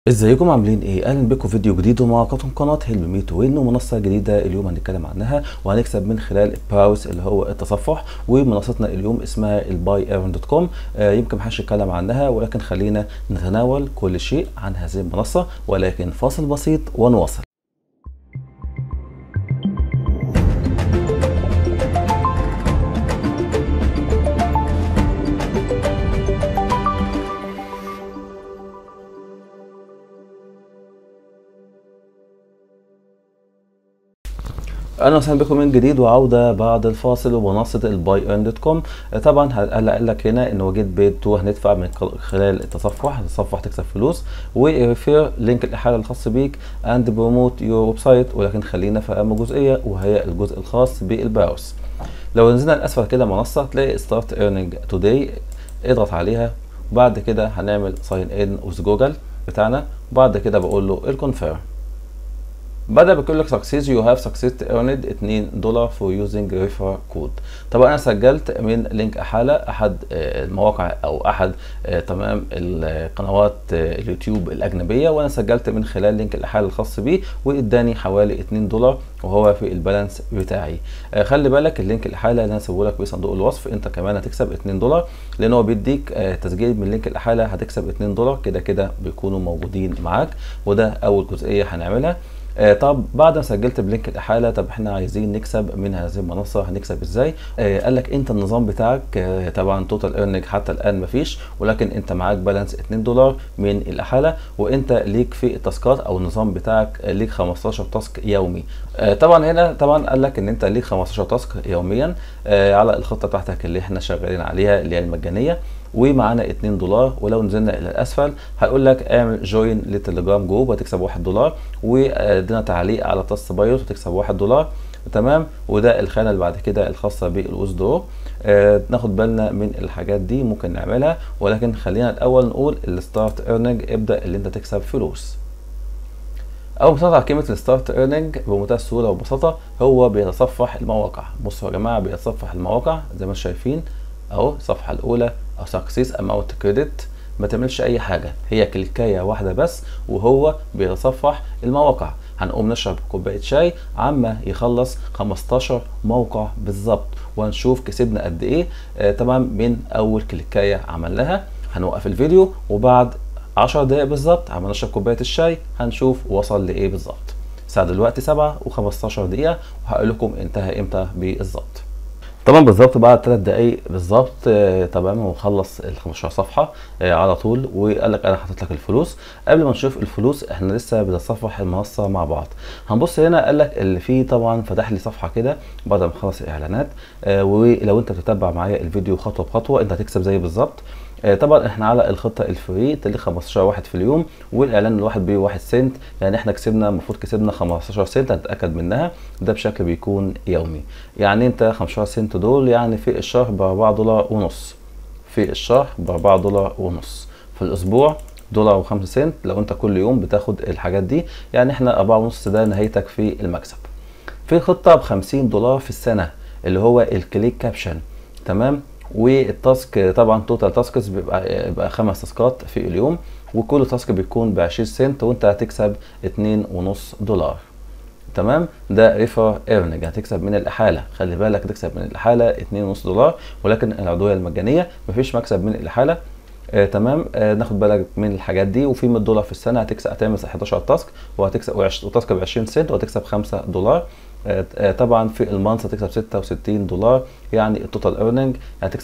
ازيكم عاملين ايه اهلا بكم في فيديو جديد ومعاكم قناه هيلب مي تو وين ومنصه جديده اليوم هنتكلم عنها وهنكسب من خلال البراوس اللي هو التصفح ومنصتنا اليوم اسمها الباي ايرون دوت كوم آه يمكن محدش يتكلم عنها ولكن خلينا نتناول كل شيء عن هذه المنصه ولكن فاصل بسيط ونواصل اهلا وسهلا بكم من جديد وعوده بعد الفاصل ومنصه الباي ايرن دوت كوم طبعا هلا قال لك هنا انه جيت بيت تو هندفع من خلال التصفح التصفح تكسب فلوس وريفير لينك الاحاله الخاص بيك اند بروموت يور ويب سايت ولكن خلينا في اهم جزئيه وهي الجزء الخاص بالبراوس لو نزلنا لاسفل كده منصه تلاقي ستارت ايرنينج توداي اضغط عليها وبعد كده هنعمل ساين ان وذ جوجل بتاعنا وبعد كده بقول له الكونفيرم بدأ بيقول لك success you have success earned 2 دولار for using refer code طبعا انا سجلت من لينك احاله احد المواقع او احد تمام القنوات اليوتيوب الاجنبيه وانا سجلت من خلال لينك الاحاله الخاص بيه واداني حوالي 2 دولار وهو في البالانس بتاعي خلي بالك اللينك الاحاله اللي انا سيبه لك في صندوق الوصف انت كمان هتكسب 2 دولار لان هو بيديك تسجيل من لينك الاحاله هتكسب 2 دولار كده كده بيكونوا موجودين معاك وده اول جزئيه هنعملها آه طب بعد ما سجلت بلينك الاحاله طب احنا عايزين نكسب من هذه المنصه هنكسب ازاي آه قال لك انت النظام بتاعك آه طبعا توتال ايرنينج حتى الان مفيش ولكن انت معاك بالانس 2 دولار من الاحاله وانت ليك في التاسكات او النظام بتاعك ليك 15 تاسك يومي آه طبعا هنا طبعا قال لك ان انت ليك 15 تاسك يوميا آه على الخطه بتاعتك اللي احنا شغالين عليها اللي هي المجانيه ومعانا 2 دولار ولو نزلنا الى الاسفل هيقول لك اعمل جوين للتليجرام جروب وهتكسب 1 دولار وادينا تعليق على تاست بايوت وتكسب 1 دولار تمام وده الخانه اللي بعد كده الخاصه بالاوز درو آه ناخد بالنا من الحاجات دي ممكن نعملها ولكن خلينا الاول نقول الستارت ايرنينج ابدا اللي انت تكسب فلوس اول ما تضغط على كلمه الستارت ايرنينج بمنتهى السهوله والبساطه هو بيتصفح المواقع بصوا يا جماعه بيتصفح المواقع زي ما انتم شايفين اهو الصفحه الاولى او سكسيس اماونت كريدت ما تعملش اي حاجه هي كليكايه واحده بس وهو بيتصفح المواقع هنقوم نشرب كوبايه شاي عما يخلص 15 موقع بالظبط وهنشوف كسبنا قد ايه آه طبعا من اول كليكايه عملناها هنوقف الفيديو وبعد 10 دقايق بالظبط عما نشرب كوبايه الشاي هنشوف وصل لايه بالظبط الساعه دلوقتي 7 و15 دقيقه وهقول لكم انتهى امتى بالظبط طبعا بالظبط بعد ثلاث دقايق بالظبط آه تمام وخلص ال 15 صفحه آه على طول وقال لك انا حاطط لك الفلوس قبل ما نشوف الفلوس احنا لسه بنتصفح المنصه مع بعض هنبص هنا قال لك اللي فيه طبعا فتح لي صفحه كده بعد ما خلص الاعلانات آه ولو انت بتتبع معايا الفيديو خطوه بخطوه انت هتكسب زي بالظبط طبعا احنا على الخطه الفري تلي 15 واحد في اليوم والاعلان الواحد ب 1 سنت يعني احنا كسبنا المفروض كسبنا 15 سنت هنتاكد منها ده بشكل بيكون يومي يعني انت 15 سنت دول يعني في الشهر ب 4 دولار ونص في الشهر ب 4 دولار ونص في الاسبوع دولار و5 سنت لو انت كل يوم بتاخد الحاجات دي يعني احنا 4 ونص ده نهايتك في المكسب في خطه ب 50 دولار في السنه اللي هو الكليك كابشن تمام والتاسك طبعا توتال تاسكس بيبقى بيبقى خمس تاسكات في اليوم وكل تاسك بيكون ب 20 سنت وانت هتكسب 2.5 دولار تمام ده ريفر ايرنج هتكسب من الاحاله خلي بالك تكسب من الاحاله 2.5 دولار ولكن العضويه المجانيه مفيش مكسب من الاحاله آه تمام آه ناخد بالك من الحاجات دي وفي 100 دولار في السنه هتكسب هتعمل 11 تاسك وهتكسب وتاسك ب 20 سنت وهتكسب 5 دولار آه طبعا في المانث هتكسب 66 دولار يعني التوتال ايرنينج هتكسب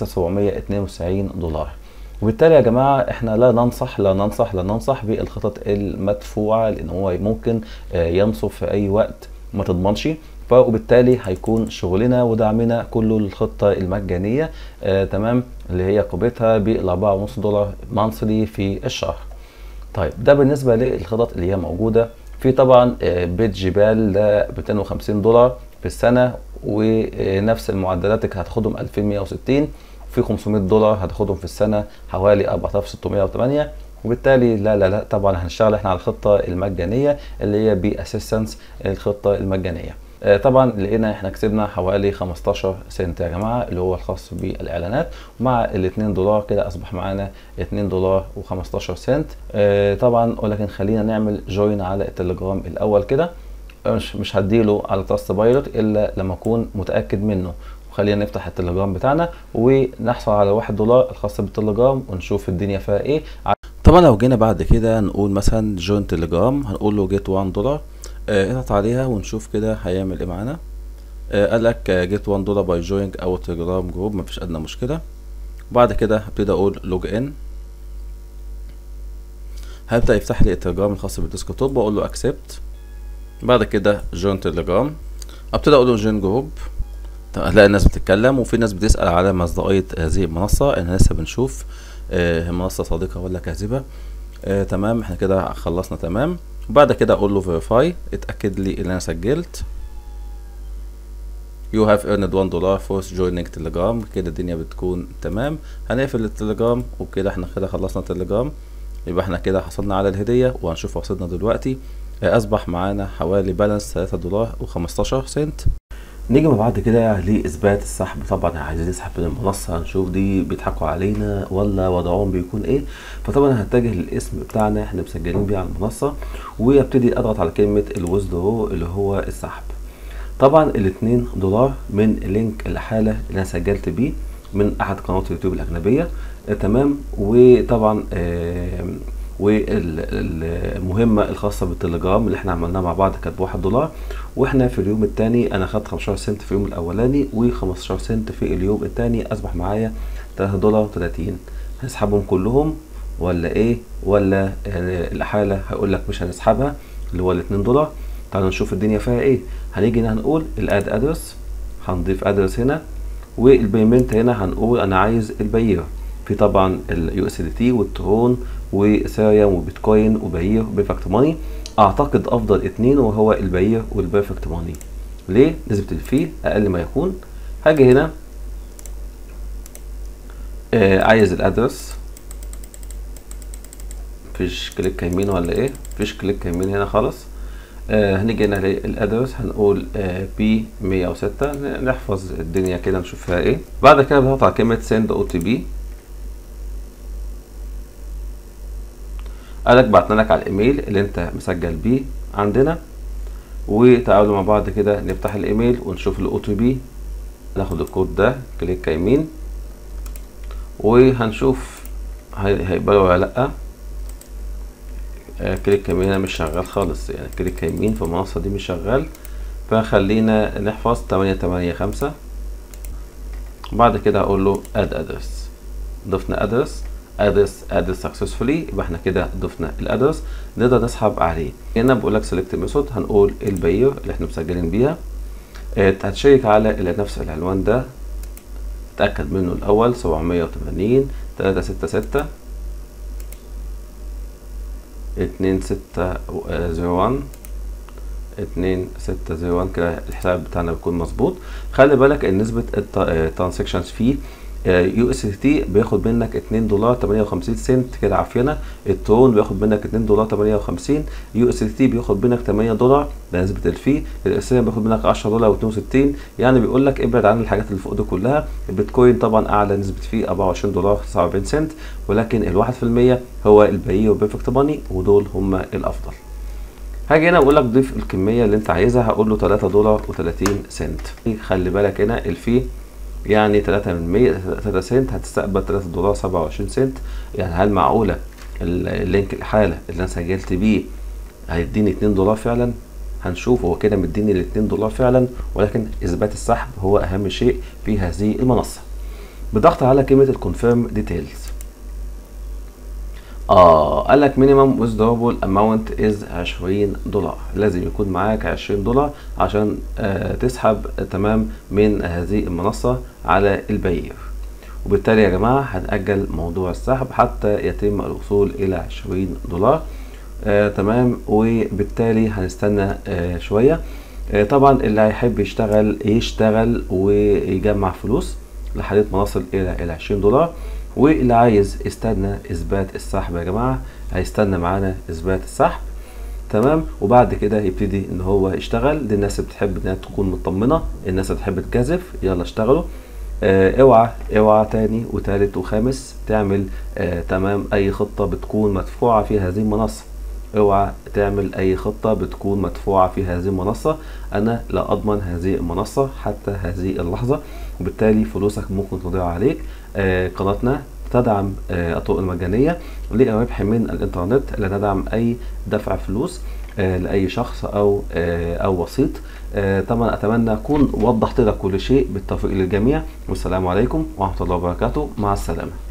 792 دولار وبالتالي يا جماعه احنا لا ننصح لا ننصح لا ننصح بالخطط المدفوعه لان هو ممكن ينصب في اي وقت ما تضمنش وبالتالي هيكون شغلنا ودعمنا كله للخطه المجانيه آه تمام اللي هي قيمتها ب 4.5 دولار مانثلي في الشهر. طيب ده بالنسبه للخطط اللي هي موجوده في طبعا آه بيت جبال ده 250 دولار في السنه ونفس المعدلات هتاخدهم 2160 في 500 دولار هتاخدهم في السنه حوالي 4608 وبالتالي لا لا لا طبعا هنشتغل احنا على الخطه المجانيه اللي هي بي اسيستنس الخطه المجانيه آه، طبعا لقينا احنا كسبنا حوالي 15 سنت يا جماعه اللي هو الخاص بالاعلانات ومع ال 2 دولار كده اصبح معانا 2 دولار و15 سنت آه، طبعا ولكن خلينا نعمل جوين على التليجرام الاول كده مش مش هديله على تراست بايلوت الا لما اكون متاكد منه خلينا نفتح التليجرام بتاعنا ونحصل على واحد دولار الخاص بالتليجرام ونشوف الدنيا فيها ايه طبعا لو جينا بعد كده نقول مثلا جوين تليجرام هنقول له جيت 1 دولار آه، اضغط عليها ونشوف كده هيعمل ايه معانا آه، قال لك جيت 1 دولار باي جوينج او تليجرام جروب مفيش ادنى مشكله وبعد كده هبتدي اقول لوج ان هيبدا يفتح لي التليجرام الخاص بالديسكتوب واقول له اكسبت بعد كده جوين تليجرام ابتدي اقول له جوين جروب هتلاقي الناس بتتكلم وفي ناس بتسال على مصداقيه هذه المنصه احنا لسه بنشوف آه، منصه صادقه ولا كاذبه آه، تمام احنا كده خلصنا تمام وبعد كده اقول له فيريفاي اتاكد لي ان انا سجلت يو هاف earned 1 دولار فور جويننج تليجرام كده الدنيا بتكون تمام هنقفل التليجرام وكده احنا كده خلصنا التليجرام يبقى احنا كده حصلنا على الهدية وهنشوف وصلنا دلوقتي آه، اصبح معانا حوالي بالانس 3 دولار و15 سنت نيجي مع بعض كده لاثبات السحب طبعا عايزين نسحب من المنصه هنشوف دي بيضحكوا علينا ولا وضعهم بيكون ايه فطبعا هتجه للاسم بتاعنا احنا مسجلين بيه على المنصه وابتدي اضغط على كلمه الويزدرو اللي هو السحب طبعا الاتنين دولار من لينك الحاله اللي انا سجلت بيه من احد قنوات اليوتيوب الاجنبيه آه تمام وطبعا آه والمهمه الخاصه بالتليجرام اللي احنا عملناها مع بعض كانت بواحد دولار واحنا في اليوم الثاني انا خدت 15 سنت في اليوم الاولاني و15 سنت في اليوم الثاني اصبح معايا 3 دولار 30 هنسحبهم كلهم ولا ايه ولا يعني الاحاله هيقول لك مش هنسحبها اللي هو ال 2 دولار تعالوا نشوف الدنيا فيها ايه هنيجي هنا هنقول الاد ادرس هنضيف ادرس هنا والبيمنت هنا هنقول انا عايز البير في طبعا اليو اس دي تي والترون واثيريوم وبيتكوين وباير وبيرفكت ماني اعتقد افضل اتنين وهو الباير والبيرفكت ماني ليه نسبة الفي اقل ما يكون هاجي هنا آه عايز الادرس مفيش كليك يمين ولا ايه مفيش كليك يمين هنا خالص آه هنيجي هنا الادرس هنقول آه بي 106 نحفظ الدنيا كده نشوف فيها ايه بعد كده بنضغط على كلمة send او تي بي قالك بعتنا لك على الايميل اللي انت مسجل بيه عندنا وتعالوا مع بعض كده نفتح الايميل ونشوف الاو تي بي ناخد الكود ده كليك يمين وهنشوف هيقبل ولا لا آه كليك يمين هنا مش شغال خالص يعني كليك يمين في المنصة دي مش شغال فخلينا نحفظ تمانية تمانية خمسة بعد كده هقول له اد ادرس ضفنا ادرس ادرس ادرس سكسسفولي يبقى احنا كده ضفنا الادرس نقدر نسحب عليه هنا بقول لك سيلكت ميثود هنقول البير اللي احنا مسجلين بيها اه هتشيك على نفس العنوان ده تأكد منه الأول سبعمية وتمانين تلاتة ستة ستة اتنين ستة زيرو وان اتنين ستة زيرو وان كده الحساب بتاعنا بيكون مظبوط خلي بالك ان نسبة الترانزاكشنز فيه يو اس تي بياخد منك 2 دولار 58 سنت كده عافينا الترون بياخد منك 2 دولار 58 يو اس تي بياخد منك 8 دولار ده نسبه الفي الاسيريوم بياخد منك 10 دولار و62 يعني بيقول لك ابعد عن الحاجات اللي فوق دي كلها البيتكوين طبعا اعلى نسبه فيه 24 دولار 49 سنت ولكن ال 1% هو الباقي وبيرفكت ماني ودول هم الافضل هاجي هنا اقول لك ضيف الكميه اللي انت عايزها هقول له 3 دولار و30 سنت خلي بالك هنا الفي يعني 3 من 100 3 سنت هتستقبل 3 دولار 27 سنت يعني هل معقوله اللينك الحاله اللي انا سجلت بيه هيديني 2 دولار فعلا هنشوف هو كده مديني ال 2 دولار فعلا ولكن اثبات السحب هو اهم شيء في هذه المنصه بضغط على كلمه الكونفيرم ديتيلز اه قال لك مينيمم withdrawable اماونت از 20 دولار لازم يكون معاك 20 دولار عشان آه تسحب تمام من هذه المنصه على البير وبالتالي يا جماعه هنأجل موضوع السحب حتى يتم الوصول الى 20 دولار آه تمام وبالتالي هنستنى آه شويه آه طبعا اللي هيحب يشتغل يشتغل ويجمع فلوس لحد ما نصل الى ال 20 دولار واللي عايز يستنى اثبات السحب يا جماعه هيستنى معانا اثبات السحب تمام وبعد كده يبتدي ان هو يشتغل دي الناس اللي بتحب انها تكون مطمنه الناس اللي بتحب تجازف يلا اشتغلوا آه اوعى اوعى تاني وتالت وخامس تعمل آه تمام اي خطه بتكون مدفوعه في هذه المنصه اوعى تعمل اي خطة بتكون مدفوعة في هذه المنصة انا لا اضمن هذه المنصة حتى هذه اللحظة وبالتالي فلوسك ممكن تضيع عليك آه قناتنا تدعم آه الطرق المجانية للربح من الانترنت لا ندعم اي دفع فلوس آه لاي شخص او آه او وسيط آه طبعا اتمنى اكون وضحت لك كل شيء بالتوفيق للجميع والسلام عليكم ورحمة الله وبركاته مع السلامة